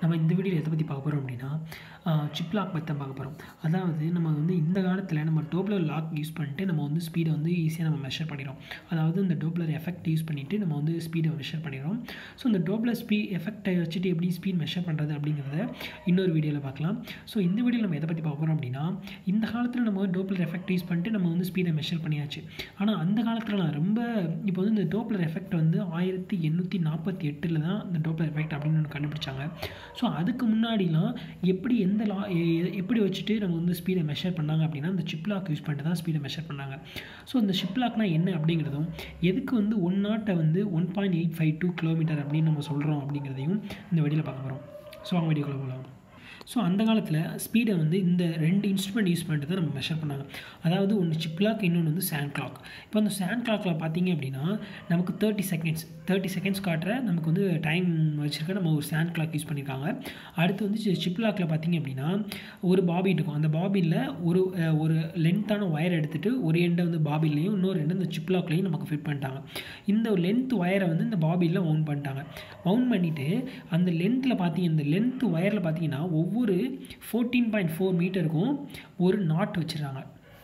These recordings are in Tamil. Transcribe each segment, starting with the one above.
நம்ம இந்த வீடியோவில் எதை பற்றி பார்க்க போகிறோம் அப்படின்னா சிப் லாக் பற்றி தான் பார்க்க போகிறோம் அதாவது நம்ம வந்து இந்த காலத்தில் நம்ம டோப்லர் லாக் யூஸ் பண்ணிட்டு நம்ம வந்து ஸ்பீடை வந்து ஈஸியாக நம்ம மெஷர் பண்ணிடுறோம் அதாவது இந்த டோப்லர் எஃபெக்ட் யூஸ் பண்ணிவிட்டு நம்ம வந்து ஸ்பீடை மெஷர் பண்ணிடுறோம் ஸோ இந்த டோப்லர் ஸ்பீ எஃபெக்டை வச்சுட்டு எப்படி ஸ்பீட் மெஷர் பண்ணுறது அப்படிங்கிறத இன்னொரு வீடியோவில் பார்க்கலாம் ஸோ இந்த வீடியோவில் நம்ம எதை பற்றி பார்க்க போகிறோம் அப்படின்னா இந்த காலத்தில் நம்ம டோப்லர் எஃபெக்ட் யூஸ் பண்ணிட்டு நம்ம வந்து ஸ்பீடை மெஷர் பண்ணியாச்சு ஆனால் அந்த காலத்துலலாம் ரொம்ப இப்போ வந்து இந்த டோப்லர் எஃபெக்ட் வந்து ஆயிரத்தி எண்ணூற்றி நாற்பத்தி எட்டில் தான் இந்த டோப்லர் எஃபெக்ட் அப்படின்னு ஒன்று கண்டுபிடிச்சாங்க ஸோ அதுக்கு முன்னாடிலாம் எப்படி எந்த லா எ- எப்படி வச்சுட்டு நம்ம வந்து ஸ்பீடை மெஷர் பண்ணாங்க அப்படின்னா இந்த சிப் லாக் யூஸ் பண்ணிட்டு தான் ஸ்பீடை மெஷர் பண்ணாங்க ஸோ இந்த சிப் லாக்னா என்ன அப்படிங்கிறதும் எதுக்கு வந்து ஒன் நாட்டை வந்து one point eight five two kilometre அப்படின்னு நம்ம சொல்கிறோம் அப்படிங்கிறதையும் இந்த வீடியோவில் பார்க்க போகிறோம் ஸோ அவங்க வீடியோக்குள்ளே போகலாம் ஸோ அந்த காலத்தில் ஸ்பீடை வந்து இந்த ரெண்டு இன்ஸ்ட்ருமெண்ட் யூஸ் பண்ணிட்டு தான் நம்ம மெஷர் பண்ணாங்க அதாவது ஒன்று சிப் கிளாக் இன்னொன்று வந்து சேண்ட் கிளாக் இப்போ அந்த சேண்ட் கிளாக்கில் பார்த்தீங்க அப்படின்னா நமக்கு தேர்ட்டி செகண்ட்ஸ் தேர்ட்டி செகண்ட்ஸ் காட்டுற நமக்கு வந்து டைம் வச்சுருக்க நம்ம ஒரு சேண்ட் கிளாக் யூஸ் பண்ணியிருக்காங்க அடுத்து வந்து சிப் கிளாக்கில் பார்த்தீங்க அப்படின்னா ஒரு பாபின் இருக்கும் அந்த பாபினில் ஒரு அஹ், ஒரு லென்த்தான ஒயர் எடுத்துகிட்டு ஒரு எண்டை வந்து பாபின்லையும் இன்னொரு எண்டை இந்த சிப் லாக்லையும் நமக்கு ஃபிட் பண்ணிட்டாங்க இந்த லென்த் ஒயரை வந்து இந்த பாபினில் மவுண்ட் பண்ணிட்டாங்க மவுண்ட் பண்ணிவிட்டு அந்த லென்த்தில் பார்த்தீங்க இந்த லென்த் ஒயரில் பார்த்தீங்கன்னா ஒவ்வொரு ஃபோர்டீன் பாயிண்ட் ஃபோர் மீட்டருக்கும் ஒரு நாட் வச்சுருக்காங்க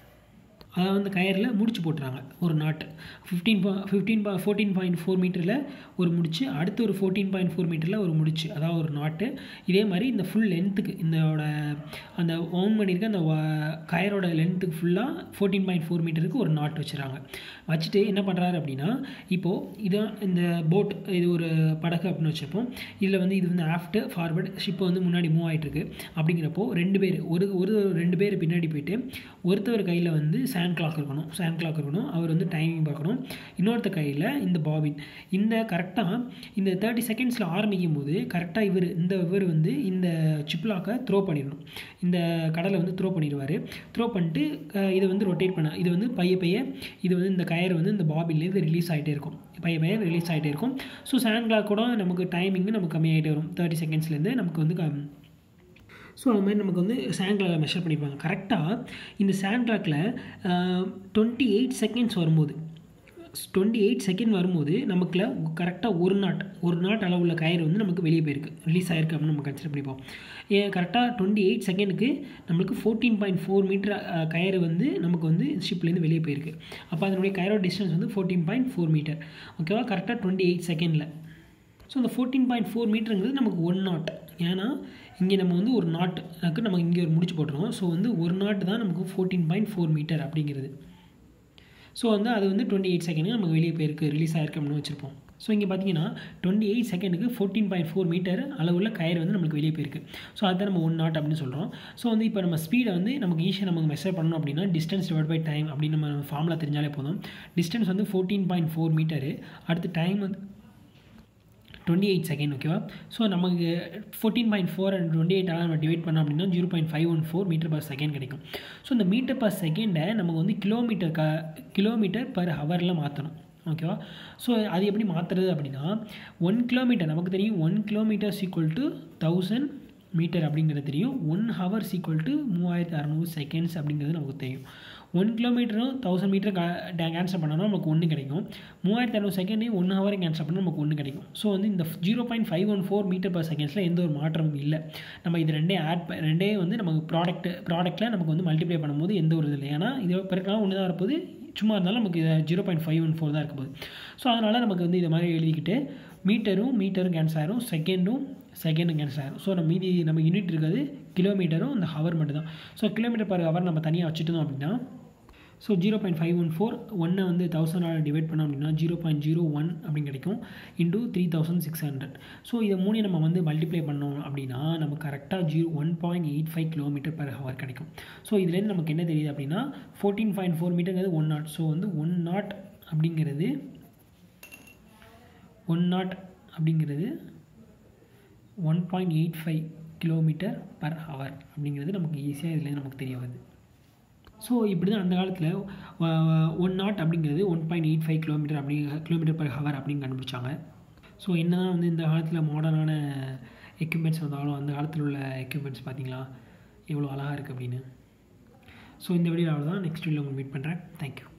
அதை வந்து கயரில் முடிச்சு போட்டுறாங்க ஒரு நாட்டு ஃபிஃப்டீன் பா ஃபிஃப்டீன் பா ஃபோர்டீன் பாயிண்ட் ஃபோர் மீட்டரில் ஒரு முடிச்சு அடுத்து ஒரு ஃபோர்டீன் பாயிண்ட் ஃபோர் மீட்டரில் ஒரு முடிச்சு அதாவது ஒரு நாட்டு இதே மாதிரி இந்த ஃபுல் லென்த்துக்கு இந்தோட அந்த ஓன் பண்ணியிருக்க அந்த வ- கயரோட லென்த்துக்கு ஃபுல்லாக ஃபோர்டீன் பாயிண்ட் ஃபோர் மீட்டருக்கு ஒரு நாட் வச்சுறாங்க வச்சுட்டு என்ன பண்ணுறாரு அப்படின்னா இப்போது இதான் இந்த போட் இது ஒரு படகு அப்படின்னு வச்சுருப்போம் இதில் வந்து இது வந்து ஆஃப்ட்டு ஃபார்வர்டு ஷிப்பு வந்து முன்னாடி மூவ் ஆகிட்டுருக்கு அப்படிங்கிறப்போ ரெண்டு பேர் ஒரு ஒரு ரெண்டு பேர் பின்னாடி போயிட்டு ஒருத்தவர் கையில் வந்து சேண்ட் கிளாக் இருக்கணும் சேண்ட் கிளாக் இருக்கணும் அவர் வந்து டைமிங் பார்க்கணும் இன்னொருத்த கையில் இந்த பாபின் இந்த கரெக்டாக இந்த தேர்ட்டி செகண்ட்ஸில் ஆரம்பிக்கும் போது கரெக்டாக இவர் இந்த இவர் வந்து இந்த சிப்லாக்கை த்ரோ பண்ணிடணும் இந்த கடலை வந்து த்ரோ பண்ணிடுவார் த்ரோ பண்ணிட்டு அஹ், இதை வந்து ரொட்டேட் பண்ண இது வந்து பைய பைய இது வந்து இந்த கயர் வந்து இந்த பாபின்லேருந்து ரிலீஸ் ஆகிட்டே இருக்கும் பைய பைய ரிலீஸ் ஆகிட்டே இருக்கும் ஸோ சேண்ட் கிளாக் கூட நமக்கு டைமிங் நமக்கு கம்மியாகிட்டே வரும் தேர்ட்டி செகண்ட்ஸ்லேருந்து நமக்கு வந்து கம் ஸோ அது மாதிரி நமக்கு வந்து சேண்ட் கிளாக்கில் மெஷர் பண்ணியிருப்பாங்க கரெக்டாக இந்த சேண்ட் கிளாக்கில் டுவெண்ட்டி எயிட் செகண்ட்ஸ் வரும்போது டுவெண்ட்டி எயிட் செகண்ட் வரும்போது நமக்குல கரெக்டாக ஒரு நாட் ஒரு நாட் அளவுள்ள கயிறு வந்து நமக்கு வெளியே போயிருக்கு ரிலீஸ் ஆயிருக்கு அப்படின்னு நம்ம கன்சிடர் பண்ணிப்போம் ஏன் கரெக்டாக டுவெண்ட்டி எயிட் செகண்டுக்கு நம்மளுக்கு ஃபோர்டீன் பாயிண்ட் ஃபோர் மீட்டர் கயிறு வந்து நமக்கு வந்து ஷிப்லேருந்து வெளியே போயிருக்கு அப்போ அதனுடைய கயிறோட டிஸ்டன்ஸ் வந்து ஃபோர்டீன் பாயிண்ட் ஃபோர் மீட்டர் ஓகேவா கரெக்டாக டுவெண்ட்டி எயிட் செகண்டில் ஸோ இந்த ஃபோர்டீன் பாயிண்ட் ஃபோர் மீட்டருங்கிறது நமக்கு ஒன் நாட் ஏன்னா இங்கே நம்ம வந்து ஒரு நாட்டுக்கு நம்ம இங்கே ஒரு முடிச்சு போட்டுருவோம் ஸோ வந்து ஒரு நாட்டு தான் நமக்கு ஃபோர்டீன் பாயிண்ட் ஃபோர் மீட்டர் அப்படிங்கிறது ஸோ வந்து அது வந்து டுவெண்ட்டி எயிட் செகண்டுக்கு நமக்கு வெளியே போயிருக்கு ரிலீஸ் ஆயிருக்கு அப்படின்னு வச்சுருப்போம் ஸோ இங்கே பார்த்தீங்கன்னா டுவெண்ட்டி எயிட் செகண்டுக்கு ஃபோர்டீன் பாயிண்ட் ஃபோர் மீட்டர் அளவுள்ள கயிறு வந்து நமக்கு வெளியே போயிருக்கு ஸோ அதுதான் நம்ம ஒன் நாட் அப்படின்னு சொல்கிறோம் ஸோ வந்து இப்போ நம்ம ஸ்பீடை வந்து நமக்கு ஈஸியாக நமக்கு மெஷர் பண்ணணும் அப்படின்னா டிஸ்டன்ஸ் டிவைட் பை டைம் அப்படின்னு நம்ம ஃபார்முலா தெரிஞ்சாலே போதும் டிஸ்டன்ஸ் வந்து ஃபோர்டீன் பாயிண்ட் ஃபோர் மீட்டரு அடுத்து டைம் வந்து டுவெண்ட்டி எயிட் செகண்ட் ஓகேவா ஸோ நமக்கு fourteen point four and twenty eight நம்ம டிவைட் பண்ணோம் அப்படின்னா zero point five one four metre per second கிடைக்கும் ஸோ இந்த மீட்டர் பர் செகண்டை நமக்கு வந்து கிலோமீட்டர் க கிலோமீட்டர் பர் ஹவரில் மாற்றணும் ஓகேவா ஸோ அது எப்படி மாற்றுறது அப்படின்னா ஒன் கிலோமீட்டர் நமக்கு தெரியும் one kilometre equal to thousand metre அப்படிங்கிறது தெரியும் ஒன் ஹவர்ஸ் ஈக்குவல் டு மூவாயிரத்தி அறநூறு செகண்ட்ஸ் அப்படிங்கிறது நமக்கு தெரியும் ஒன் கிலோமீட்டரும் தௌசண்ட் மீட்டர் கேன்சல் பண்ணோம்னா நமக்கு ஒன்று கிடைக்கும் மூவாயிரத்தி அறுநூறு செகண்டையும் ஒன் ஹவர் கேன்சல் பண்ணால் நமக்கு ஒன்று கிடைக்கும் ஸோ வந்து இந்த zero point five one four metre per செகண்ட்ஸில் எந்த ஒரு மாற்றமும் இல்லை நம்ம இது ரெண்டே ஆட் ரெண்டே வந்து நமக்கு ப்ராடக்ட் ப்ராடக்ட்டில் நமக்கு வந்து மல்டிப்ளை பண்ணும்போது எந்த ஒரு இது இல்லை ஏன்னா இது பிறக்கலாம் ஒன்று தான் இருப்போது சும்மா இருந்தாலும் நமக்கு zero point five one four தான் இருக்க போகுது ஸோ அதனால் நமக்கு வந்து இதை மாதிரி எழுதிக்கிட்டு மீட்டரும் மீட்டரும் கேன்சல் ஆயிரும் செகண்டும் செகண்டும் கேன்சல் ஆயிரும் ஸோ நம்ம மீதி நம்ம யூனிட் இருக்கிறது கிலோமீட்டரும் இந்த ஹவர் மட்டும் தான் ஸோ கிலோமீட்டர் பர் ஹவர் நம்ம தனியாக வச்சுட்டோம் அப்படின்னா so zero point five one four ஒன்னை வந்து தௌசண்டால் டிவைட் பண்ணோம் அப்படின்னா ஜீரோ பாயிண்ட் ஜீரோ ஒன் அப்படின்னு கிடைக்கும் into three thousand six hundred so இதை மூணு நம்ம வந்து மல்டிப்ளை பண்ணோம் அப்படின்னா நமக்கு கரெக்டாக zero one point eight five kilometre per hour கிடைக்கும் ஸோ இதுலேருந்து நமக்கு என்ன தெரியுது அப்படின்னா ஃபோர்டீன் பாயிண்ட் ஃபோர் மீட்டருங்கிறது ஒன் நாட் ஸோ வந்து ஒன் நாட் அப்படிங்கிறது ஒன் நாட் அப்படிங்கிறது one point eight five kilometre per hour அப்படிங்கிறது நமக்கு ஈஸியாக இதுலேருந்து நமக்கு தெரிய வருது ஸோ இப்படி தான் அந்த காலத்தில் ஒன் நாட் அப்படிங்கிறது one point eight five kilometre அப்படி கிலோமீட்டர் பர் ஹவர் அப்படின்னு கண்டுபிடிச்சாங்க ஸோ என்ன தான் வந்து இந்த காலத்தில் மாடர்னான எக்யூப்மெண்ட்ஸ் வந்தாலும் அந்த காலத்தில் உள்ள எக்யூப்மெண்ட்ஸ் பார்த்தீங்களா எவ்வளோ அழகாக இருக்குது அப்படின்னு ஸோ இந்த வீடியோ அவ்வளோதான் நெக்ஸ்ட் வீடியோ உங்களுக்கு மீட் பண்ணுறேன் தேங்க்யூ